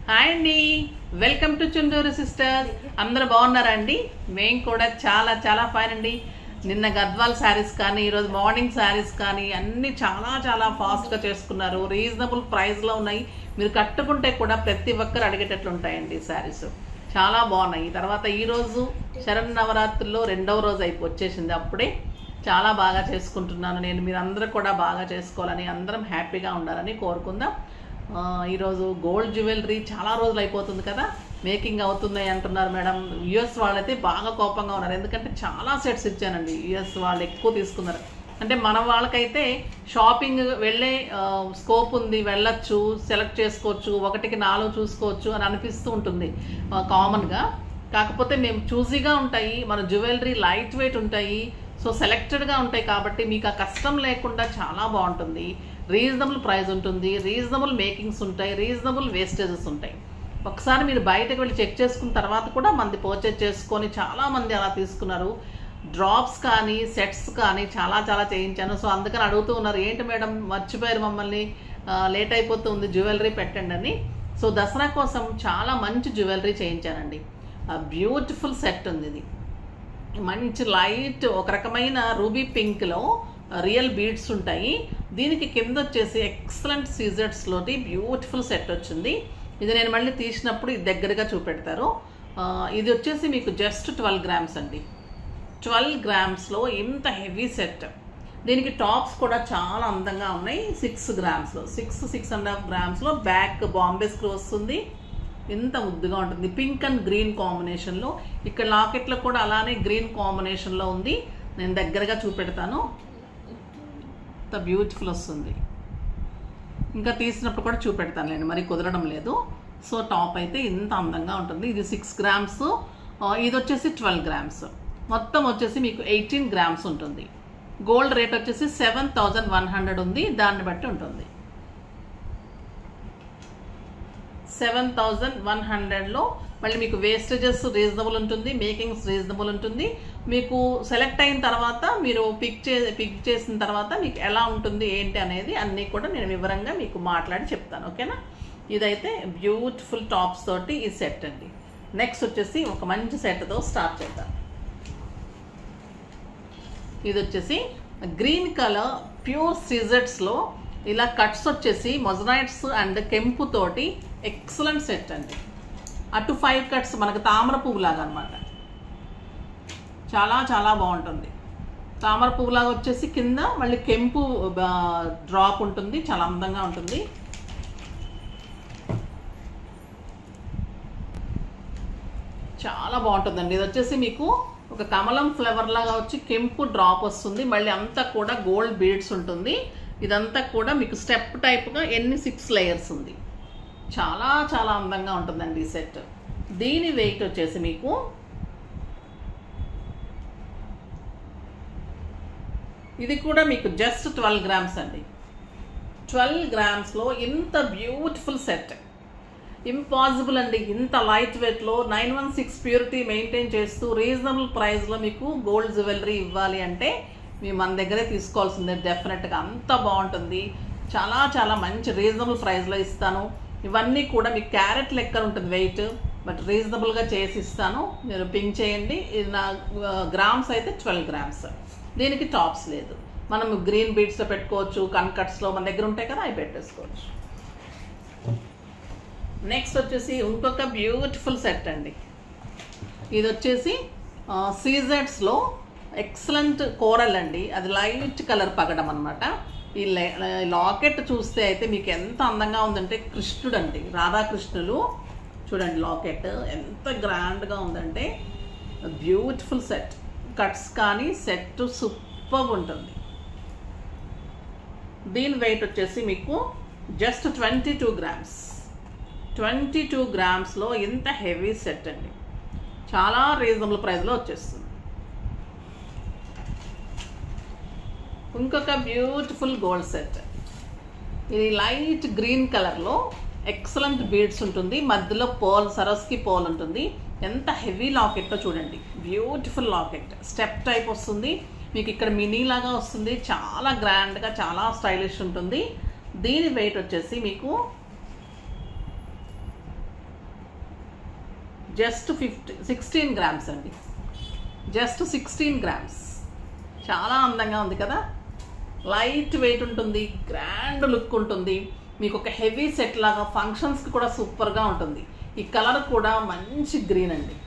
Hi అండి welcome to Chunduru sisters అందరూ బాగున్నారా అండి మేము కూడా చాలా చాలా ఫైన్ అండి నిన్న గద్వాల్ శారీస్ కానీ ఈరోజు మార్నింగ్ శారీస్ కానీ అన్ని చాలా చాలా ఫాస్ట్గా చేసుకున్నారు రీజనబుల్ ప్రైస్లో ఉన్నాయి మీరు కట్టుకుంటే కూడా ప్రతి ఒక్కరు అడిగేటట్లు ఉంటాయండి శారీస్ చాలా బాగున్నాయి తర్వాత ఈరోజు శరణ్ నవరాత్రుల్లో రెండవ రోజు అయిపో వచ్చేసింది అప్పుడే చాలా బాగా చేసుకుంటున్నాను నేను మీరందరూ కూడా బాగా చేసుకోవాలని అందరం హ్యాపీగా ఉండాలని కోరుకుందాం ఆ, ఈరోజు గోల్డ్ జ్యువెలరీ చాలా రోజులు అయిపోతుంది కదా మేకింగ్ అవుతున్నాయి అంటున్నారు మేడం యుఎస్ వాళ్ళైతే బాగా కోపంగా ఉన్నారు ఎందుకంటే చాలా సెట్స్ ఇచ్చానండి యుఎస్ వాళ్ళు ఎక్కువ తీసుకున్నారు అంటే మన వాళ్ళకైతే షాపింగ్ వెళ్ళే స్కోప్ ఉంది వెళ్ళొచ్చు సెలెక్ట్ చేసుకోవచ్చు ఒకటికి నాలుగు చూసుకోవచ్చు అని అనిపిస్తూ ఉంటుంది కామన్గా కాకపోతే మేము చూజీగా ఉంటాయి మన జ్యువెలరీ లైట్ వెయిట్ ఉంటాయి సో సెలెక్టెడ్గా ఉంటాయి కాబట్టి మీకు ఆ కష్టం లేకుండా చాలా బాగుంటుంది రీజనబుల్ ప్రైస్ ఉంటుంది రీజనబుల్ మేకింగ్స్ ఉంటాయి రీజనబుల్ వేస్టేజెస్ ఉంటాయి ఒకసారి మీరు బయటకు వెళ్ళి చెక్ చేసుకున్న తర్వాత కూడా మంది పర్చేజ్ చేసుకొని చాలా మంది అలా తీసుకున్నారు డ్రాప్స్ కానీ సెట్స్ కానీ చాలా చాలా చేయించాను సో అందుకని అడుగుతూ ఉన్నారు ఏంటి మేడం మర్చిపోయారు మమ్మల్ని లేట్ అయిపోతుంది జ్యువెలరీ పెట్టండి అని సో దసరా కోసం చాలా మంచి జ్యువెలరీ చేయించానండి బ్యూటిఫుల్ సెట్ ఉంది ఇది మంచి లైట్ ఒక రకమైన రూబీ పింక్లో రియల్ బీడ్స్ ఉంటాయి దీనికి కింద వచ్చేసి ఎక్సలెంట్ సీజర్స్లోటి బ్యూటిఫుల్ సెట్ వచ్చింది ఇది నేను మళ్ళీ తీసినప్పుడు ఇది దగ్గరగా చూపెడతారు ఆ, ఇది వచ్చేసి మీకు జస్ట్ ట్వెల్వ్ గ్రామ్స్ అండి ట్వెల్వ్ గ్రామ్స్లో ఇంత హెవీ సెట్ దీనికి టాప్స్ కూడా చాలా అందంగా ఉన్నాయి సిక్స్ గ్రామ్స్లో సిక్స్ సిక్స్ అండ్ హాఫ్ గ్రామ్స్లో బ్యాక్ బాంబే స్క్రూ వస్తుంది ఎంత ముద్దుగా ఉంటుంది పింక్ అండ్ గ్రీన్ కాంబినేషన్లో ఇక్కడ లాకెట్లో కూడా అలానే గ్రీన్ కాంబినేషన్లో ఉంది నేను దగ్గరగా చూపెడతాను ఎంత బ్యూటిఫుల్ వస్తుంది ఇంకా తీసినప్పుడు కూడా చూపెడతాను నేను మరి కుదరడం లేదు సో టాప్ అయితే ఇంత అందంగా ఉంటుంది ఇది సిక్స్ గ్రామ్స్ ఇది వచ్చేసి ట్వెల్వ్ గ్రామ్స్ మొత్తం వచ్చేసి మీకు ఎయిటీన్ గ్రామ్స్ ఉంటుంది గోల్డ్ రేట్ వచ్చేసి సెవెన్ థౌజండ్ వన్ హండ్రెడ్ ఉంది దాన్ని బట్టి ఉంటుంది సెవెన్ థౌజండ్ వన్ హండ్రెడ్లో మళ్ళీ మీకు వేస్టేజెస్ రీజనబుల్ ఉంటుంది మేకింగ్స్ రీజనబుల్ ఉంటుంది మీకు సెలెక్ట్ అయిన తర్వాత మీరు పిక్ చే పిక్ చేసిన తర్వాత మీకు ఎలా ఉంటుంది ఏంటి అనేది అన్నీ కూడా నేను వివరంగా మీకు మాట్లాడి చెప్తాను ఓకేనా ఇదైతే బ్యూటిఫుల్ టాప్స్ తోటి ఈ సెట్ అండి నెక్స్ట్ వచ్చేసి ఒక మంచి సెట్తో స్టార్ట్ చేద్దాం ఇది వచ్చేసి గ్రీన్ కలర్ ప్యూర్ సిజెట్స్లో ఇలా కట్స్ వచ్చేసి మొజనైట్స్ అండ్ కెంపు తోటి ఎక్సలెంట్ సెట్ అండి అటు ఫైవ్ కట్స్ మనకు తామర పువ్వులాగా అనమాట చాలా చాలా బాగుంటుంది తామర పువ్వులాగా వచ్చేసి కింద మళ్ళీ కెంపు డ్రాప్ ఉంటుంది చాలా అందంగా ఉంటుంది చాలా బాగుంటుందండి ఇది వచ్చేసి మీకు ఒక కమలం ఫ్లేవర్ లాగా వచ్చి కెంపు డ్రాప్ వస్తుంది మళ్ళీ అంతా కూడా గోల్డ్ బీడ్స్ ఉంటుంది ఇదంతా కూడా మీకు స్టెప్ టైప్గా ఎన్ని సిక్స్ లేయర్స్ ఉంది చాలా చాలా అందంగా ఉంటుందండి ఈ సెట్ దీని వెయిట్ వచ్చేసి మీకు ఇది కూడా మీకు జస్ట్ ట్వెల్వ్ గ్రామ్స్ అండి ట్వెల్వ్ గ్రామ్స్లో ఇంత బ్యూటిఫుల్ సెట్ ఇంపాసిబుల్ అండి ఇంత లైట్ వెయిట్లో nine one six purity maintain చేస్తూ రీజనబుల్ ప్రైస్లో మీకు గోల్డ్ జ్యువెలరీ ఇవ్వాలి అంటే మీ మన దగ్గరే తీసుకోవాల్సిందే డెఫినెట్గా అంత బాగుంటుంది చాలా చాలా మంచి రీజనబుల్ ప్రైస్లో ఇస్తాను ఇవన్నీ కూడా మీకు క్యారెట్ లెక్కన ఉంటుంది వెయిట్ బట్ రీజనబుల్గా చేసి ఇస్తాను మీరు పింక్ చేయండి ఇది నా గ్రామ్స్ అయితే ట్వెల్వ్ గ్రామ్స్ దీనికి టాప్స్ లేదు మనం గ్రీన్ బీడ్స్లో పెట్టుకోవచ్చు కన్కట్స్లో మన దగ్గర ఉంటాయి కదా అవి పెట్టేసుకోవచ్చు నెక్స్ట్ వచ్చేసి ఇంకొక బ్యూటిఫుల్ సెట్ అండి ఇది వచ్చేసి సీజెట్స్లో ఎక్సలెంట్ కోరల్ అండి అది లైట్ కలర్ పగడం అనమాట ఈ లాకెట్ చూస్తే అయితే మీకు ఎంత అందంగా ఉందంటే కృష్ణుడు అండి రాధాకృష్ణులు చూడండి లాకెట్ ఎంత గ్రాండ్గా ఉందంటే బ్యూటిఫుల్ సెట్ కట్స్ కానీ సెట్ సూపర్ ఉంటుంది దీని వెయిట్ వచ్చేసి మీకు just twenty two grams twenty two గ్రామ్స్లో ఇంత హెవీ సెట్ అండి చాలా రీజనబుల్ ప్రైస్లో వచ్చేస్తుంది ఇంకొక బ్యూటిఫుల్ గోల్డ్ సెట్ ఇది లైట్ గ్రీన్ కలర్లో ఎక్సలెంట్ బీడ్స్ ఉంటుంది మధ్యలో పోల్ సరస్కి పోల్ ఉంటుంది ఎంత హెవీ లాకెట్టో చూడండి బ్యూటిఫుల్ లాకెట్ స్టెప్ టైప్ వస్తుంది మీకు ఇక్కడ మినీ లాగా వస్తుంది చాలా గ్రాండ్గా చాలా స్టైలిష్ ఉంటుంది దీని వెయిట్ వచ్చేసి మీకు జస్ట్ ఫిఫ్టీ సిక్స్టీన్ గ్రామ్స్ అండి జస్ట్ సిక్స్టీన్ గ్రామ్స్ చాలా అందంగా ఉంది కదా లైట్ వెయిట్ ఉంటుంది గ్రాండ్ లుక్ ఉంటుంది మీకు ఒక హెవీ సెట్ లాగా ఫంక్షన్స్కి కూడా సూపర్గా ఉంటుంది ఈ కలర్ కూడా మంచి గ్రీన్ అండి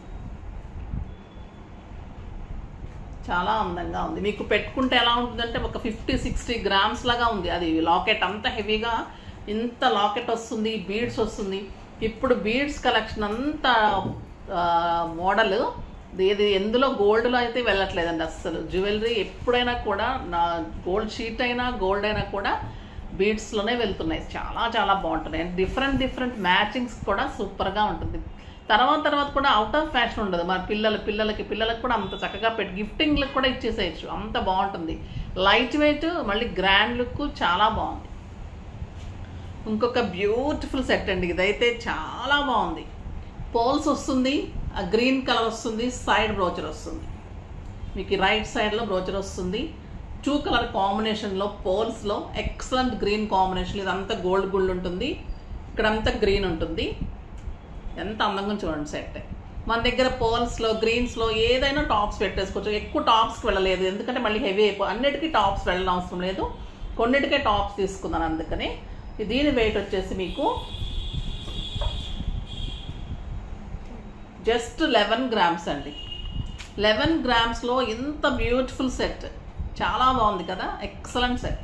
చాలా అందంగా ఉంది మీకు పెట్టుకుంటే ఎలా ఉంటుందంటే ఒక ఫిఫ్టీ సిక్స్టీ గ్రామ్స్ లాగా ఉంది అది లాకెట్ అంత హెవీగా ఇంత లాకెట్ వస్తుంది బీడ్స్ వస్తుంది ఇప్పుడు బీడ్స్ కలెక్షన్ అంతా మోడల్ ఇది ఎందులో గోల్డ్లో అయితే వెళ్ళట్లేదండి అస్సలు జ్యువెలరీ ఎప్పుడైనా కూడా నా గోల్డ్ షీట్ అయినా గోల్డ్ అయినా కూడా బీడ్స్లోనే వెళ్తున్నాయి చాలా చాలా బాగుంటున్నాయి అండ్ డిఫరెంట్ డిఫరెంట్ మ్యాచింగ్స్ కూడా సూపర్గా ఉంటుంది తర్వాత తర్వాత కూడా అవుట్ ఆఫ్ ఫ్యాషన్ ఉండదు మన పిల్లల పిల్లలకి పిల్లలకు కూడా అంత చక్కగా పెట్టి గిఫ్టింగ్లకు కూడా ఇచ్చేసేయచ్చు అంత బాగుంటుంది లైట్ వెయిట్ మళ్ళీ గ్రాండ్ లుక్ చాలా బాగుంది ఇంకొక బ్యూటిఫుల్ సెట్ అండి ఇదైతే చాలా బాగుంది పోల్స్ వస్తుంది ఆ గ్రీన్ కలర్ వస్తుంది సైడ్ బ్రోచర్ వస్తుంది మీకు రైట్ సైడ్లో బ్రోచర్ వస్తుంది టూ కలర్ కాంబినేషన్లో పోల్స్లో ఎక్సలెంట్ గ్రీన్ కాంబినేషన్ ఇదంతా గోల్డ్ గుళ్ళు ఉంటుంది ఇక్కడంతా గ్రీన్ ఉంటుంది ఎంత అందంగా చూడండి సెట్ మన దగ్గర పోల్స్లో గ్రీన్స్లో ఏదైనా టాప్స్ పెట్టేసుకోవచ్చు ఎక్కువ టాప్స్కి వెళ్ళలేదు ఎందుకంటే మళ్ళీ హెవీ అయిపో అన్నిటికీ టాప్స్ వెళ్ళడం అవసరం లేదు కొన్నిటికే టాప్స్ తీసుకున్నాను అందుకని దీని వెయిట్ వచ్చేసి మీకు జస్ట్ లెవెన్ గ్రామ్స్ అండి లెవెన్ గ్రామ్స్లో ఇంత బ్యూటిఫుల్ సెట్ చాలా బాగుంది కదా ఎక్సలెంట్ సెట్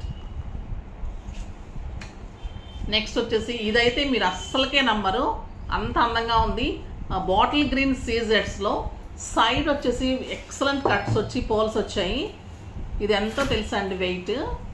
నెక్స్ట్ వచ్చేసి ఇదైతే మీరు అస్సలకే నమ్మరు అంత అందంగా ఉంది బాటిల్ గ్రీన్ సీజెట్స్లో సైడ్ వచ్చేసి ఎక్సలెంట్ కట్స్ వచ్చి పోల్స్ వచ్చాయి ఇది ఎంతో తెలుసా అండి weight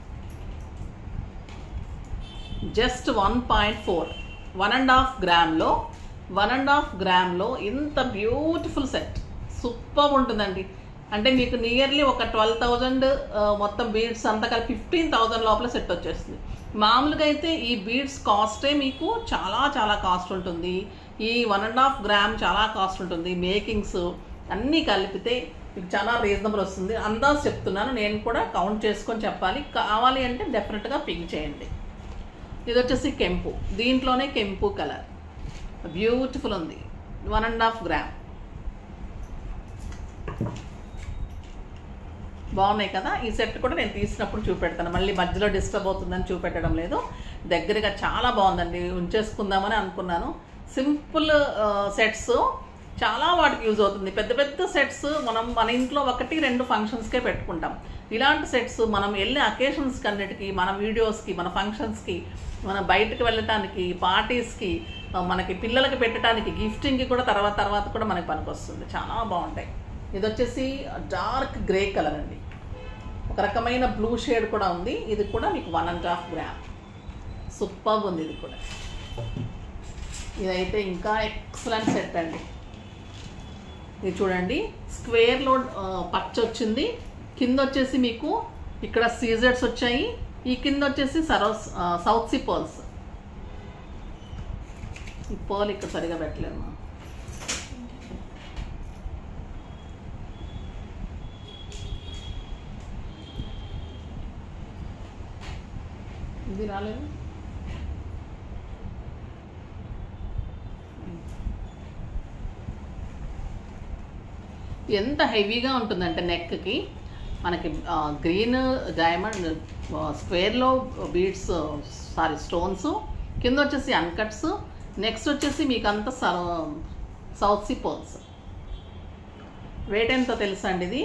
just one point four one and half గ్రామ్లో వన్ అండ్ హాఫ్ గ్రామ్లో ఇంత బ్యూటిఫుల్ సెట్ సూపర్ ఉంటుందండి అంటే మీకు నియర్లీ ఒక ట్వెల్వ్ థౌజండ్ మొత్తం బీడ్స్ అంతా కలిపి ఫిఫ్టీన్ థౌజండ్ లోపల సెట్ వచ్చేస్తుంది మామూలుగా అయితే ఈ బీడ్స్ కాస్టే మీకు చాలా చాలా కాస్ట్ ఉంటుంది ఈ వన్ అండ్ హాఫ్ గ్రామ్ చాలా కాస్ట్ ఉంటుంది మేకింగ్స్ అన్నీ కలిపితే మీకు చాలా రీజనబుల్ వస్తుంది అందాజ్ చెప్తున్నాను నేను కూడా కౌంట్ చేసుకొని చెప్పాలి కావాలి అంటే డెఫినెట్గా పింక్ చేయండి ఇది వచ్చేసి కెంపు దీంట్లోనే కెంపు కలర్ బ్యూటిఫుల్ ఉంది వన్ అండ్ హాఫ్ గ్రామ్ బాగున్నాయి కదా ఈ సెట్ కూడా నేను తీసినప్పుడు చూపెడతాను మళ్ళీ మధ్యలో డిస్టర్బ్ అవుతుందని చూపెట్టడం లేదు దగ్గరగా చాలా బాగుందండి ఉంచేసుకుందామని అనుకున్నాను సింపుల్ సెట్స్ చాలా వాటికి యూజ్ అవుతుంది పెద్ద పెద్ద సెట్స్ మనం మన ఇంట్లో ఒకటి రెండు ఫంక్షన్స్కే పెట్టుకుంటాం ఇలాంటి సెట్స్ మనం వెళ్ళే అకేషన్స్కి అన్నిటికీ మన వీడియోస్కి మన ఫంక్షన్స్కి మన బయటకు వెళ్ళటానికి పార్టీస్కి మనకి పిల్లలకి పెట్టడానికి గిఫ్టింగ్కి కూడా తర్వాత తర్వాత కూడా మనకి పనికొస్తుంది చాలా బాగుంటాయి ఇది వచ్చేసి డార్క్ గ్రే కలర్ అండి ఒక రకమైన బ్లూ షేడ్ కూడా ఉంది ఇది కూడా మీకు one and half gram super ఉంది ఇది కూడా ఇదైతే ఇంకా ఎక్సలెంట్ సెట్ అండి ఇది చూడండి స్క్వేర్లో పచ్చ వచ్చింది కింద వచ్చేసి మీకు ఇక్కడ సీజర్స్ వచ్చాయి ఈ కింద వచ్చేసి సరౌస్ సౌత్ సీ పర్ల్స్ ఈ పర్ల్ ఇక్కడ సరిగా పెట్టలేదు మనం ఇది రాలేదు ఎంత హెవీగా ఉంటుందంటే నెక్కి మనకి గ్రీన్ డైమండ్ స్క్వేర్లో బీడ్స్ సారీ స్టోన్స్ కింద వచ్చేసి అన్కట్స్ నెక్స్ట్ వచ్చేసి మీకు అంత సౌత్ సీ పోల్స్ వెయిట్ ఎంతో తెలుసా అండి ఇది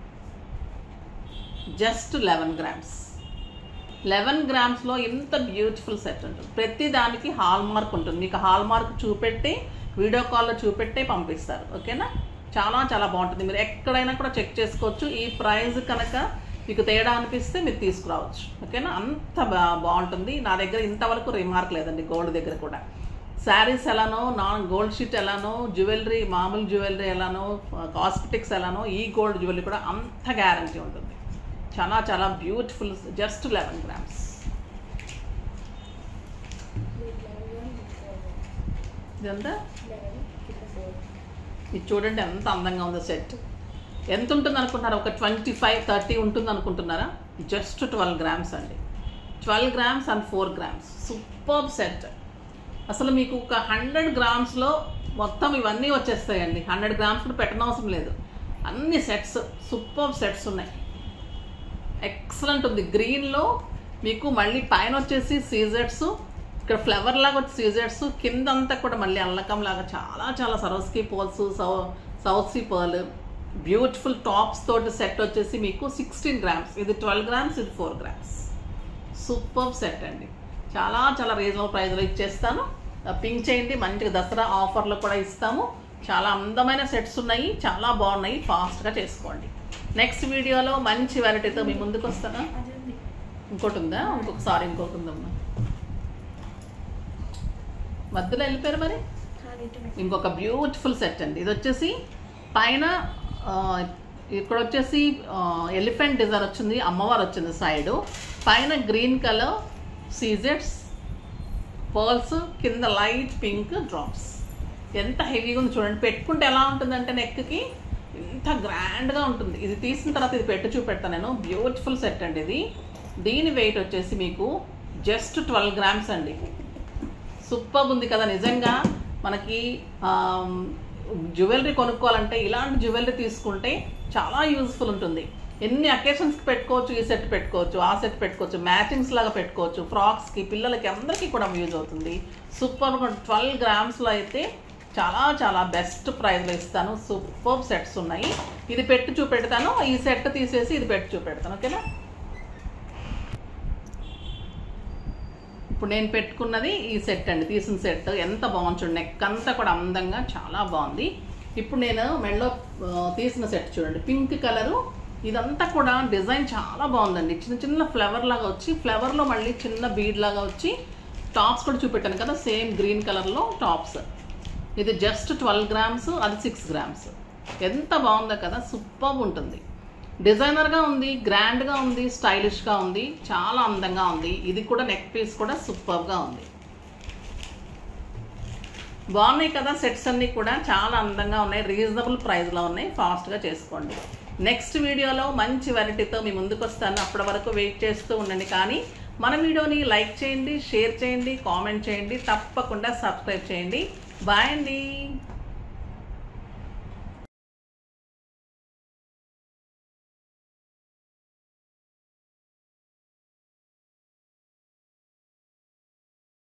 జస్ట్ లెవెన్ గ్రామ్స్ లెవెన్ గ్రామ్స్లో ఇంత బ్యూటిఫుల్ సెట్ ఉంటుంది ప్రతి దానికి హాల్ మార్క్ ఉంటుంది మీకు హాల్ మార్క్ చూపెట్టి వీడియో కాల్లో చూపెట్టే పంపిస్తారు ఓకేనా చాలా చాలా బాగుంటుంది మీరు ఎక్కడైనా కూడా చెక్ చేసుకోవచ్చు ఈ ప్రైస్ కనుక మీకు తేడా అనిపిస్తే మీరు తీసుకురావచ్చు ఓకేనా అంత బా బాగుంటుంది నా దగ్గర ఇంతవరకు రిమార్క్ లేదండి గోల్డ్ దగ్గర కూడా శారీస్ ఎలానో నాన్ గోల్డ్ షీట్ ఎలానో జ్యువెలరీ మామూలు జ్యువెలరీ ఎలానో కాస్మెటిక్స్ ఎలానో ఈ గోల్డ్ జ్యువెలరీ కూడా అంత గ్యారంటీ ఉంటుంది చాలా చాలా బ్యూటిఫుల్ జస్ట్ లెవెన్ గ్రామ్స్ ఇదంతా ఇది చూడండి ఎంత అందంగా ఉందో సెట్ ఎంత ఉంటుంది అనుకుంటున్నారా ఒక ట్వంటీ ఫైవ్ థర్టీ ఉంటుంది అనుకుంటున్నారా జస్ట్ ట్వెల్వ్ గ్రామ్స్ అండి twelve grams and four grams super set అసలు మీకు ఒక హండ్రెడ్ గ్రామ్స్లో మొత్తం ఇవన్నీ వచ్చేస్తాయండి హండ్రెడ్ గ్రామ్స్ కూడా పెట్టనవసరం లేదు అన్ని సెట్స్ సూపర్ సెట్స్ ఉన్నాయి ఎక్సలెంట్ ఉంది గ్రీన్లో మీకు మళ్ళీ పైన వచ్చేసి సీజెట్స్ ఇక్కడ ఫ్లవర్ లాగా వచ్చి సీజెట్స్ కింద అంతా కూడా మళ్ళీ అల్లకం లాగా చాలా చాలా సరస్కి పోల్స్ సౌ south sea pearl beautiful tops తోటి సెట్ వచ్చేసి మీకు సిక్స్టీన్ గ్రామ్స్ ఇది ట్వెల్వ్ గ్రామ్స్ ఇది ఫోర్ గ్రామ్స్ సూపర్ సెట్ అండి చాలా చాలా రీజనబుల్ ప్రైస్లో ఇచ్చేస్తాను పింక్ చేయండి మంచిగా దసరా ఆఫర్లో కూడా ఇస్తాము చాలా అందమైన సెట్స్ ఉన్నాయి చాలా బాగున్నాయి ఫాస్ట్గా చేసుకోండి నెక్స్ట్ వీడియోలో మంచి వెరైటీతో మీ ముందుకు వస్తానా అది ఉంది ఇంకోటి ఉందా ఇంకొకసారి ఇంకోటి ఉందమ్మా మధ్యలో వెళ్ళిపోయారు మరి అది ఇటు పెట్టు. ఇంకొక బ్యూటిఫుల్ సెట్ అండి ఇది వచ్చేసి పైన ఆ, ఇక్కడ వచ్చేసి ఎలిఫెంట్ డిజైన్ వచ్చింది అమ్మవారు వచ్చింది సైడ్ పైన గ్రీన్ కలర్ సీజెట్స్ పర్ల్స్ కింద లైట్ పింక్ డ్రాప్స్ ఎంత హెవీగా ఉంది చూడండి పెట్టుకుంటే ఎలా ఉంటుందంటే నెక్కి ఎంత గ్రాండ్గా ఉంటుంది ఇది తీసిన తర్వాత ఇది పెట్టి చూపెడతాను నేను బ్యూటిఫుల్ సెట్ అండి ఇది దీని వెయిట్ వచ్చేసి మీకు జస్ట్ ట్వెల్వ్ గ్రామ్స్ అండి సూపర్ ఉంది కదా నిజంగా మనకి జ్యువెలరీ కొనుక్కోవాలంటే ఇలాంటి జ్యువెలరీ తీసుకుంటే చాలా యూస్ఫుల్ ఉంటుంది ఎన్ని అకేషన్స్కి పెట్టుకోవచ్చు ఈ సెట్ పెట్టుకోవచ్చు ఆ సెట్ పెట్టుకోవచ్చు మ్యాచింగ్స్ లాగా పెట్టుకోవచ్చు ఫ్రాక్స్కి పిల్లలకి అందరికీ కూడా యూజ్ అవుతుంది సూపర్ ట్వెల్వ్ గ్రామ్స్లో అయితే చాలా చాలా బెస్ట్ ప్రైస్లో ఇస్తాను సూపర్ సెట్స్ ఉన్నాయి ఇది పెట్టి చూపెడతాను ఈ సెట్ తీసేసి ఇది పెట్టి చూపెడతాను ఓకేనా ఇప్పుడు నేను పెట్టుకున్నది ఈ సెట్ అండి తీసిన సెట్ ఎంత బాగుంది చూడండి నెక్ అంతా కూడా అందంగా చాలా బాగుంది ఇప్పుడు నేను మెడలో ఆ, తీసిన సెట్ చూడండి పింక్ కలరు ఇదంతా కూడా డిజైన్ చాలా బాగుందండి చిన్న చిన్న ఫ్లవర్ లాగా వచ్చి ఫ్లవర్లో మళ్ళీ చిన్న బీడ్ లాగా వచ్చి టాప్స్ కూడా చూపెట్టాను కదా సేమ్ గ్రీన్ కలర్లో టాప్స్ ఇది జస్ట్ ట్వెల్వ్ గ్రామ్స్ అది సిక్స్ గ్రామ్స్ ఎంత బాగుందో కదా సూపర్ ఉంటుంది డిజైనర్గా ఉంది గ్రాండ్గా ఉంది స్టైలిష్గా ఉంది చాలా అందంగా ఉంది ఇది కూడా నెక్ పీస్ కూడా సూపర్గా ఉంది బాగున్నాయి కదా సెట్స్ అన్నీ కూడా చాలా అందంగా ఉన్నాయి రీజనబుల్ ప్రైస్లో ఉన్నాయి ఫాస్ట్గా చేసుకోండి నెక్స్ట్ వీడియోలో మంచి వెరైటీతో మీ ముందుకు వస్తాను అప్పటి వరకు వెయిట్ చేస్తూ ఉండండి కానీ మన వీడియోని లైక్ చేయండి షేర్ చేయండి కామెంట్ చేయండి తప్పకుండా సబ్స్క్రైబ్ చేయండి బాయ్ అండి